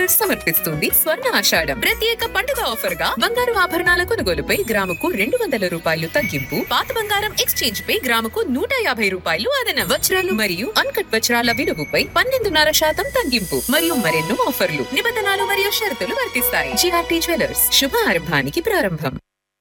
jewellers సమర్పిస్తుంది స్వర్ణ ఆషాఢం ప్రత్యేక పండుగ ఆఫర్ గా బంగారు ఆభరణాల కొనుగోలుపై గ్రాముకు రెండు వందల రూపాయలు తగ్గింపు పాత బంగారం ఎక్స్చేంజ్ పై గ్రాముకు నూట యాభై రూపాయలు అదన వజ్రాలు మరియు అన్కట్ వజ్రాల విలువపై పన్నెండున్నర శాతం తగ్గింపు మరియు మరెన్నో ఆఫర్లు నిబంధనలు మరియు షరతులు వర్తిస్తాయి జిఆర్టీ జ్యువెలర్స్ శుభ ఆరంభానికి ప్రారంభం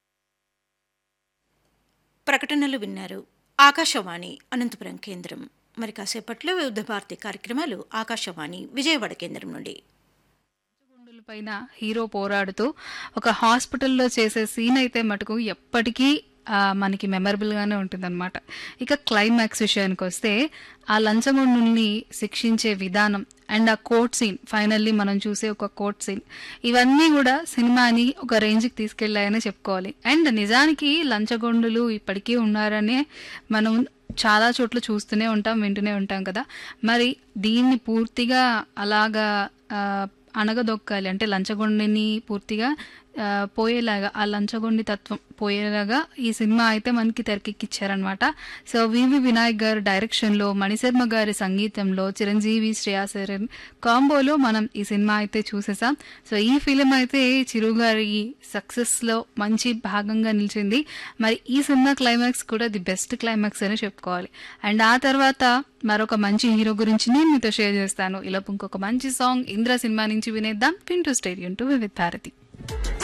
ప్రకటనలు విన్నారు ఆకాశవాణి అనంతపురం కేంద్రం మరి కాసేపట్లో వివిధ భారతి కార్యక్రమాలు ఆకాశవాణి విజయవాడ కేంద్రం నుండి గుండుల పైన హీరో పోరాడుతూ ఒక హాస్పిటల్లో చేసే సీన్ అయితే మటుకు ఎప్పటికీ ఆ, మనకి మెమరబుల్ గానే ఉంటుందన్నమాట ఇక క్లైమాక్స్ విషయానికి వస్తే ఆ లంచగొండుల్ని శిక్షించే విధానం అండ్ ఆ కోర్ట్ సీన్ ఫైనల్లీ మనం చూసే ఒక కోర్ట్ సీన్ ఇవన్నీ కూడా సినిమాని ఒక రేంజ్కి తీసుకెళ్లాయని చెప్పుకోవాలి అండ్ నిజానికి లంచగొండులు ఇప్పటికీ ఉన్నారనే మనం చాలా చోట్ల చూస్తూనే ఉంటాం వింటూనే ఉంటాం కదా మరి దీన్ని పూర్తిగా అలాగా ఆ, అణగదొక్కాలి అంటే లంచగొండిని పూర్తిగా ఆ, పోయేలాగా ఆ లంచగొండి తత్వం పోయేలాగా ఈ సినిమా అయితే మనకి తెరకెక్కిచ్చారనమాట సో వివి వినాయక్ గారు డైరెక్షన్లో మణిశర్మ గారి సంగీతంలో చిరంజీవి శ్రేయా శరణ్ కాంబోలో మనం ఈ సినిమా అయితే చూసేసాం సో ఈ ఫిలిం అయితే చిరు గారి సక్సెస్లో మంచి భాగంగా నిలిచింది మరి ఈ సినిమా క్లైమాక్స్ కూడా ది బెస్ట్ క్లైమాక్స్ అని చెప్పుకోవాలి అండ్ ఆ తర్వాత మరొక మంచి హీరో గురించి నేను మీతో షేర్ చేస్తాను ఇలా ఇంకొక మంచి సాంగ్ ఇంద్ర సినిమా నుంచి వినేద్దాం pin to stadium to Vividh Bharati